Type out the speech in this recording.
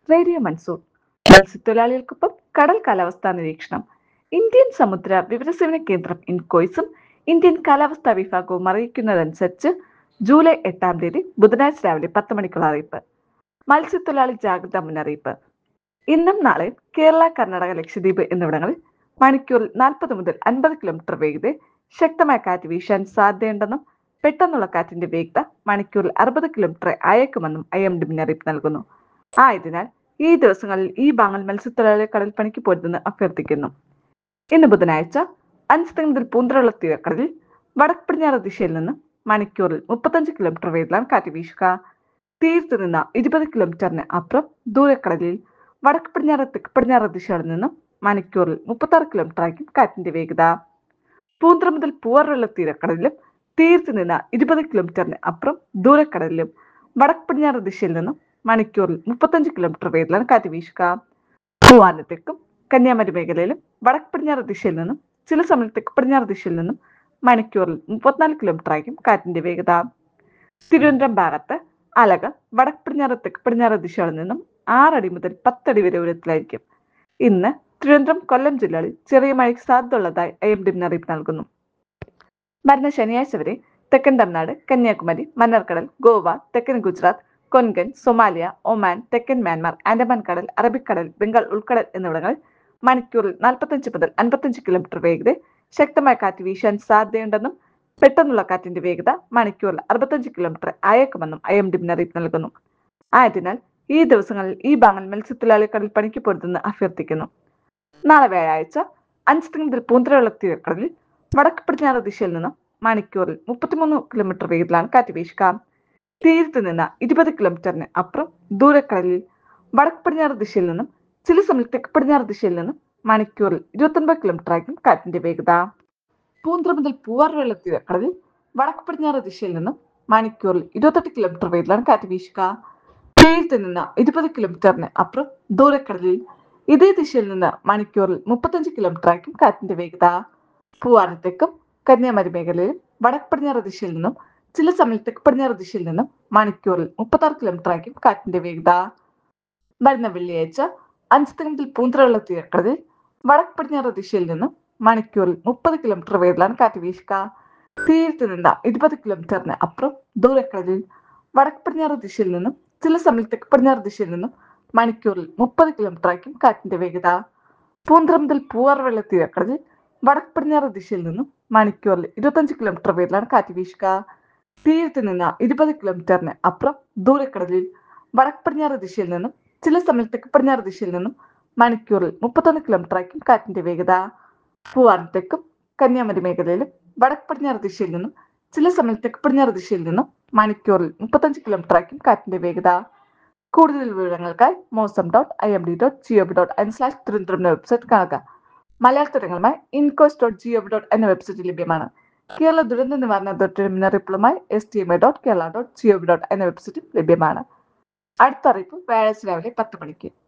radio monsoon മത്സ്യത്തൊഴിലാളികൾക്കൊപ്പം കടൽ കാലാവസ്ഥാ നിരീക്ഷണം ഇന്ത്യൻ സമുദ്ര വിവരസേവന കേന്ദ്രം ഇൻകോയ്സും ഇന്ത്യൻ കാലാവസ്ഥാ വിഭാഗവും അറിയിക്കുന്നതനുസരിച്ച് ജൂലൈ എട്ടാം തീയതി ബുധനാഴ്ച രാവിലെ പത്ത് മണിക്കുള്ള അറിയിപ്പ് മത്സ്യത്തൊഴിലാളി ജാഗ്രതാ മുന്നറിയിപ്പ് ഇന്നും നാളെയും കേരള കർണാടക ലക്ഷദ്വീപ് എന്നിവിടങ്ങളിൽ മണിക്കൂറിൽ നാൽപ്പത് മുതൽ അൻപത് കിലോമീറ്റർ വേഗതയിൽ ശക്തമായ കാറ്റ് വീശാൻ സാധ്യതയുണ്ടെന്നും പെട്ടെന്നുള്ള കാറ്റിന്റെ വേഗത മണിക്കൂറിൽ അറുപത് കിലോമീറ്റർ അയക്കുമെന്നും ഐ എം ഡി മുന്നറിയിപ്പ് നൽകുന്നു ആയതിനാൽ ഈ ദിവസങ്ങളിൽ ഈ ഭാഗങ്ങൾ മത്സ്യത്തൊഴിലാളികളെ കടൽപ്പണിക്ക് പോരുതെന്ന് അഭ്യർത്ഥിക്കുന്നു ഇന്ന് ബുധനാഴ്ച അഞ്ച് മുതൽ പൂന്തറയുള്ള തീരക്കടലിൽ വടക്ക് പടിഞ്ഞാറ് ദിശയിൽ നിന്ന് മണിക്കൂറിൽ മുപ്പത്തഞ്ച് കിലോമീറ്റർ വേഗത്തിലാണ് കാറ്റ് വീശുക തീരത്ത് നിന്ന് ഇരുപത് കിലോമീറ്ററിന് അപ്പുറം ദൂരക്കടലിൽ വടക്ക് പടിഞ്ഞാറ് തെക്ക് പടിഞ്ഞാറ് ദിശകളിൽ നിന്നും മണിക്കൂറിൽ മുപ്പത്താറ് കിലോമീറ്റർ ആയിരിക്കും കാറ്റിന്റെ വേഗത പൂന്തറ മുതൽ പൂവാറുള്ള തീരക്കടലിലും തീരത്ത് നിന്ന് ഇരുപത് കിലോമീറ്ററിന് അപ്പുറം ദൂരക്കടലിലും വടക്ക് പടിഞ്ഞാറ് ദിശയിൽ നിന്നും മണിക്കൂറിൽ മുപ്പത്തഞ്ച് കിലോമീറ്റർ വേഗത്തിലാണ് കാറ്റ് വീശുക പൂവാന തെക്കും കന്യാകുമാരി മേഖലയിലും വടക്ക് പടിഞ്ഞാറ് ദിശയിൽ നിന്നും ചില സമയം തെക്ക് പടിഞ്ഞാറ് ദിശയിൽ നിന്നും മണിക്കൂറിൽ മുപ്പത്തിനാല് കിലോമീറ്റർ ആയിരിക്കും കാറ്റിന്റെ വേഗത തിരുവനന്തപുരം ഭാഗത്ത് അലകൾ വടക്ക് പടിഞ്ഞാറ് തെക്ക് പടിഞ്ഞാറ് ദിശകളിൽ നിന്നും ആറടി മുതൽ പത്തടി വരെ ഉയരത്തിലായിരിക്കും ഇന്ന് തിരുവനന്തപുരം കൊല്ലം ജില്ലകളിൽ ചെറിയ മഴയ്ക്ക് സാധ്യതയുള്ളതായി ഐ എം ഡി മുന്നറിയിപ്പ് നൽകുന്നു വരുന്ന ശനിയാഴ്ച വരെ തെക്കൻ തമിഴ്നാട് കന്യാകുമാരി മന്നാർക്കടൽ ഗോവ തെക്കൻ ഗുജറാത്ത് കൊൻകൻ സൊമാലിയ ഒമാൻ തെക്കൻ മ്യാൻമാർ ആൻഡമാൻ കടൽ അറബിക്കടൽ ബംഗാൾ ഉൾക്കടൽ എന്നിവിടങ്ങളിൽ മണിക്കൂറിൽ നാൽപ്പത്തഞ്ച് മുതൽ അൻപത്തഞ്ച് കിലോമീറ്റർ വേഗത ശക്തമായ കാറ്റ് വീശാൻ സാധ്യതയുണ്ടെന്നും പെട്ടെന്നുള്ള കാറ്റിന്റെ വേഗത മണിക്കൂറിൽ അറുപത്തഞ്ച് കിലോമീറ്റർ അയക്കുമെന്നും ഐ എം ഡി മുന്നറിയിപ്പ് നൽകുന്നു ആയതിനാൽ ഈ ദിവസങ്ങളിൽ ഈ ഭാഗങ്ങൾ മത്സ്യത്തൊഴിലാളി കടൽ പണിക്ക് പൊരുതെന്ന് അഭ്യർത്ഥിക്കുന്നു നാളെ വ്യാഴാഴ്ച അഞ്ച് മുതൽ പൂന്തറയുള്ള തീരക്കടലിൽ വടക്ക് പടിഞ്ഞാറ് ദിശയിൽ നിന്നും മണിക്കൂറിൽ മുപ്പത്തിമൂന്ന് കിലോമീറ്റർ വേഗത്തിലാണ് കാറ്റ് വീശുക തീരത്ത് നിന്ന് ഇരുപത് കിലോമീറ്ററിന് അപ്പുറം ദൂരക്കടലിൽ വടക്ക് പടിഞ്ഞാറ് ദിശയിൽ നിന്നും ചില സമയം തെക്ക് പടിഞ്ഞാറ് ദിശയിൽ നിന്നും മണിക്കൂറിൽ ഇരുപത്തൊൻപത് കിലോമീറ്റർ ആയിരിക്കും കാറ്റിന്റെ വേഗത പൂന്തറ മുതൽ പൂവാറുവെള്ള തീരക്കടലിൽ വടക്ക് പടിഞ്ഞാറ് ദിശയിൽ നിന്നും മണിക്കൂറിൽ ഇരുപത്തെട്ട് കിലോമീറ്റർ വേഗത്തിലാണ് കാറ്റ് വീശുക തീരത്ത് നിന്ന് ഇരുപത് കിലോമീറ്ററിന് അപ്പുറം ദൂരക്കടലിൽ ഇതേ ദിശയിൽ നിന്ന് മണിക്കൂറിൽ മുപ്പത്തഞ്ച് കിലോമീറ്റർ ആയിരിക്കും കാറ്റിന്റെ വേഗത പൂവാനത്തേക്കും കന്യാകുമാരി മേഖലയിലും വടക്ക് പടിഞ്ഞാറ് ദിശയിൽ നിന്നും ചില സമയം തെക്ക് പടിഞ്ഞാറ് ദിശയിൽ നിന്നും മണിക്കൂറിൽ മുപ്പത്താറ് കിലോമീറ്റർ ആയിരിക്കും കാറ്റിന്റെ വേഗത വരുന്ന വെള്ളിയാഴ്ച അഞ്ച് മുതൽ പൂന്തറയുള്ള തീരക്കടലിൽ വടക്ക് പടിഞ്ഞാറ് ദിശയിൽ നിന്നും മണിക്കൂറിൽ മുപ്പത് കിലോമീറ്റർ വേഗത്തിലാണ് കാറ്റ് വീശുക തീരത്ത് നിന്ന് ഇരുപത് കിലോമീറ്ററിന് അപ്പുറം ദൂരക്കടലിൽ വടക്ക് പടിഞ്ഞാറ് ദിശയിൽ നിന്നും ചില സമയം തെക്ക് പടിഞ്ഞാറ് ദിശയിൽ നിന്നും മണിക്കൂറിൽ മുപ്പത് കിലോമീറ്റർ ആയിരിക്കും കാറ്റിന്റെ വേഗത പൂന്തറ മുതൽ പൂവാറുവെള്ള തീരക്കടലിൽ വടക്ക് പടിഞ്ഞാറ് ദിശയിൽ നിന്നും മണിക്കൂറിൽ ഇരുപത്തഞ്ച് കിലോമീറ്റർ വേഗത്തിലാണ് കാറ്റ് വീശുക തീരത്ത് നിന്ന് ഇരുപത് കിലോമീറ്ററിന് അപ്പുറം ദൂരക്കടലിൽ വടക്ക് പടിഞ്ഞാറ് ദിശയിൽ നിന്നും ചില സമയം തെക്ക് പടിഞ്ഞാറ് ദിശയിൽ നിന്നും മണിക്കൂറിൽ മുപ്പത്തൊന്ന് കിലോമീറ്റർ ആയിരിക്കും കാറ്റിന്റെ വേഗത പൂവാനം തെക്കും കന്യാകുമാരി മേഖലയിലും വടക്ക് പടിഞ്ഞാറ് ദിശയിൽ നിന്നും ചില സമയം തെക്ക് പടിഞ്ഞാറ് ദിശയിൽ നിന്നും മണിക്കൂറിൽ മുപ്പത്തഞ്ച് കിലോമീറ്റർ ആയിരിക്കും കാറ്റിന്റെ വേഗത കൂടുതൽ വിവരങ്ങൾക്കായി Mausam dot I M D dot gov dot in slash Thiruvananthapuram എന്ന വെബ്സൈറ്റ് കാണുക മലയാള തുടങ്ങളുമായി ഇൻകോസ് ഡോട്ട് ജിഒവി ഡോട്ട് എന്ന വെബ്സൈറ്റ് ലഭ്യമാണ് കേരള ദുരന്ത നിവാരണ അതോറിറ്റിയുടെ മുന്നറിയിപ്പുകളുമായി S T M A dot Kerala dot gov dot എന്ന വെബ്സൈറ്റും ലഭ്യമാണ് അടുത്ത അറിയിപ്പ് വ്യാഴാഴ്ച രാവിലെ പത്ത് മണിക്ക്